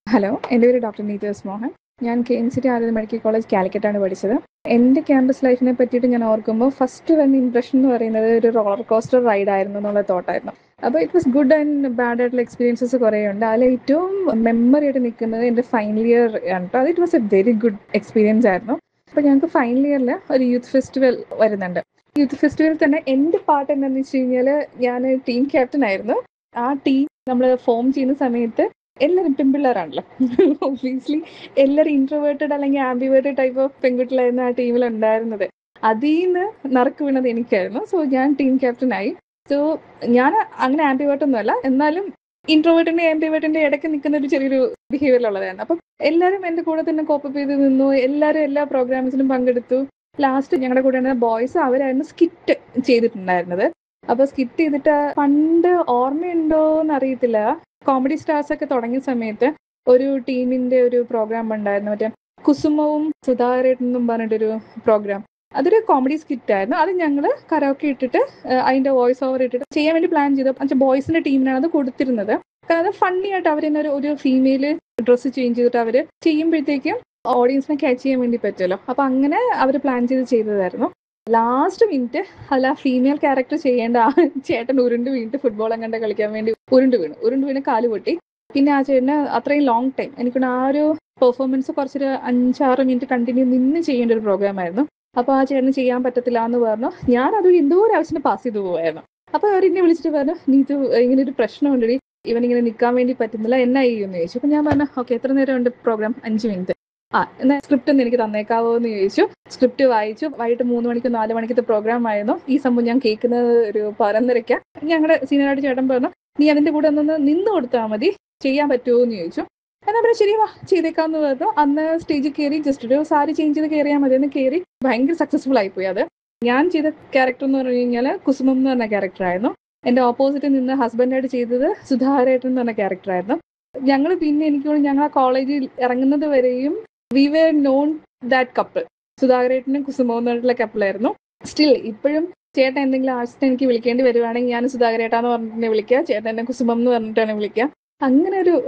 hello എൻ്റെ പേര് doctor നീതേഴ്സ് മോഹൻ ഞാൻ K M C T Ayurveda medical college കാലിക്കറ്റാണ് പഠിച്ചത് എൻ്റെ ക്യാമ്പസ് ലൈഫിനെ പറ്റിയിട്ട് ഞാൻ ഓർക്കുമ്പോൾ ഫസ്റ്റ് വന്ന ഇംപ്രഷൻ എന്ന് പറയുന്നത് ഒരു റോളർ കോസ്റ്റർ റൈഡ് ആയിരുന്നു എന്നുള്ള തോട്ടായിരുന്നു അപ്പോൾ it was good and bad ആയിട്ടുള്ള എക്സ്പീരിയൻസസ് കുറേ ഉണ്ട് അതിൽ ഏറ്റവും മെമ്മറി ആയിട്ട് നിൽക്കുന്നത് എൻ്റെ ഫൈനൽ ഇയർ ആണ് കേട്ടോ അത് it was a very good experience ആയിരുന്നു അപ്പോൾ ഞങ്ങൾക്ക് ഫൈനൽ ഇയറിൽ ഒരു യൂത്ത് ഫെസ്റ്റിവൽ വരുന്നുണ്ട് യൂത്ത് ഫെസ്റ്റിവലിൽ തന്നെ എൻ്റെ പാട്ട് എന്താണെന്ന് വെച്ച് കഴിഞ്ഞാൽ ഞാൻ ടീം ക്യാപ്റ്റൻ ആയിരുന്നു ആ ടീം നമ്മൾ ഫോം ചെയ്യുന്ന സമയത്ത് എല്ലാവരും പെൺപിള്ളേരാണല്ലോ ഒബ്വിയസ്ലി എല്ലാവരും ഇൻട്രോവേർട്ടഡ് അല്ലെങ്കിൽ ആംബിവേർട്ടഡ് ടൈപ്പ് ഓഫ് പെൺകുട്ടികളായിരുന്നു ആ ടീമിൽ ഉണ്ടായിരുന്നത് അതിൽ നിന്ന് നറുക്ക് വീണത് എനിക്കായിരുന്നു സോ ഞാൻ ടീം ക്യാപ്റ്റനായി സോ ഞാൻ അങ്ങനെ ആംബിവേർട്ട് ഒന്നുമല്ല എന്നാലും ഇൻട്രോവേർട്ടിന്റെ ആംബിവേർട്ടിന്റെ ഇടയ്ക്ക് നിൽക്കുന്ന ഒരു ചെറിയൊരു ബിഹേവിയറുള്ളതായിരുന്നു അപ്പം എല്ലാവരും എൻ്റെ കൂടെ തന്നെ കോപ്പപ്പ് ചെയ്ത് നിന്നു എല്ലാവരും എല്ലാ പ്രോഗ്രാംസിനും പങ്കെടുത്തു ലാസ്റ്റ് ഞങ്ങളുടെ കൂടെ ഉണ്ടായിരുന്ന ബോയ്സ് അവരായിരുന്നു സ്കിറ്റ് ചെയ്തിട്ടുണ്ടായിരുന്നത് അപ്പൊ സ്കിറ്റ് ചെയ്തിട്ട് പണ്ട് ഓർമ്മയുണ്ടോ എന്ന് അറിയത്തില്ല കോമഡി സ്റ്റാർസ് ഒക്കെ തുടങ്ങിയ സമയത്ത് ഒരു ടീമിന്റെ ഒരു പ്രോഗ്രാം ഉണ്ടായിരുന്നു മറ്റേ കുസുമവും സുധാകരേട്ടനും പറഞ്ഞിട്ടൊരു പ്രോഗ്രാം അതൊരു കോമഡി സ്കിറ്റ് ആയിരുന്നു അത് ഞങ്ങൾ കരോക്കെ ഇട്ടിട്ട് അതിന്റെ വോയിസ് ഓവർ ഇട്ടിട്ട് ചെയ്യാൻ വേണ്ടി പ്ലാൻ ചെയ്തു പക്ഷേ ബോയ്സിന്റെ ടീമിനാണ് അത് കൊടുത്തിരുന്നത് കാരണം അത് ഫണ്ണി ആയിട്ട് അവർ ഒരു ഒരു ഫീമെയിൽ ഡ്രസ്സ് ചേഞ്ച് ചെയ്തിട്ട് അവർ ചെയ്യുമ്പോഴത്തേക്കും ഓഡിയൻസിനെ ക്യാച്ച് ചെയ്യാൻ വേണ്ടി പറ്റുമല്ലോ അപ്പൊ അങ്ങനെ അവർ പ്ലാൻ ചെയ്ത് ചെയ്തതായിരുന്നു ലാസ്റ്റ് മിനിറ്റ് അല്ല ഫീമെയിൽ ക്യാരക്ടർ ചെയ്യേണ്ട ആ ചേട്ടൻ ഉരുണ്ട് വീണിട്ട് ഫുട്ബോൾ അങ്ങോട്ട് കളിക്കാൻ വേണ്ടി ഉരുണ്ട് വീണു ഉരുണ്ട് വീണ് കാല് പൊട്ടി പിന്നെ ആ ചേട്ടന് അത്രയും ലോങ് ടൈം എനിക്കൊന്ന് ആ ഒരു പെർഫോമൻസ് കുറച്ചൊരു അഞ്ചാറ് മിനിറ്റ് കണ്ടിന്യൂ നിന്ന് ചെയ്യേണ്ട ഒരു പ്രോഗ്രാം ആയിരുന്നു അപ്പൊ ആ ചേട്ടന് ചെയ്യാൻ പറ്റത്തില്ല എന്ന് പറഞ്ഞു ഞാൻ അത് എന്തോ ഒരു ആവശ്യത്തിന് പാസ് ചെയ്തു പോവായിരുന്നു അപ്പൊ അവർ എന്നെ വിളിച്ചിട്ട് പറഞ്ഞു നീ ഇത് ഇങ്ങനെ ഒരു പ്രശ്നമുണ്ടടി ഇവൻ ഇങ്ങനെ നിൽക്കാൻ വേണ്ടി പറ്റുന്നില്ല എന്നാ ചെയ്യുമെന്ന് ചോദിച്ചു അപ്പൊ ഞാൻ പറഞ്ഞു ഓക്കെ എത്ര നേരം ഉണ്ട് പ്രോഗ്രാം അഞ്ച് മിനിറ്റ് ആ എന്നാൽ സ്ക്രിപ്റ്റ് ഒന്ന് എനിക്ക് തന്നേക്കാവോ എന്ന് ചോദിച്ചു സ്ക്രിപ്റ്റ് വായിച്ചു വൈകിട്ട് മൂന്ന് മണിക്ക് നാല് മണിക്കത്തെ പ്രോഗ്രാം ആയിരുന്നു ഈ സംഭവം ഞാൻ കേൾക്കുന്നത് ഒരു പരന്നരയ്ക്ക ഞങ്ങളുടെ സീനിയറായിട്ട് ചേട്ടൻ പറഞ്ഞു നീ അതിന്റെ കൂടെ ഒന്ന് നിന്ന് കൊടുത്താൽ മതി ചെയ്യാൻ പറ്റുമോ എന്ന് ചോദിച്ചു എന്നാ പിന്നെ ശരി വാ ചെയ്തേക്കാന്ന് പറഞ്ഞു അന്ന് സ്റ്റേജിൽ കയറി ജസ്റ്റ് ഒരു സാരി ചേഞ്ച് ചെയ്ത് കയറിയാൽ മതി എന്ന് കയറി ഭയങ്കര സക്സസ്ഫുൾ ആയിപ്പോയി അത് ഞാൻ ചെയ്ത ക്യാരക്ടർ എന്ന് പറഞ്ഞു കഴിഞ്ഞാൽ കുസുമം എന്ന് പറഞ്ഞ ക്യാരക്ടറായിരുന്നു എന്റെ ഓപ്പോസിറ്റ് നിന്ന് ഹസ്ബൻഡായിട്ട് ചെയ്തത് സുധാകരേട്ടൻ എന്ന് പറഞ്ഞ ക്യാരക്ടറായിരുന്നു ഞങ്ങൾ പിന്നെ എനിക്ക് തോന്നുന്നു ഞങ്ങൾ ആ കോളേജിൽ ഇറങ്ങുന്നത് വരെയും we were known that couple സുധാകരേട്ടനും കുസുമവും എന്ന് പറഞ്ഞിട്ടുള്ള കപ്പിളായിരുന്നു സ്റ്റിൽ ഇപ്പോഴും ചേട്ടൻ എന്തെങ്കിലും ആവശ്യത്തിന് എനിക്ക് വിളിക്കേണ്ടി വരുവാണെങ്കിൽ ഞാൻ സുധാകരേട്ടാന്ന് പറഞ്ഞിട്ട് വിളിക്കുക ചേട്ടൻ എന്നെ കുസുമം എന്ന് പറഞ്ഞിട്ടാണ് വിളിക്കുക അങ്ങനെ ഒരു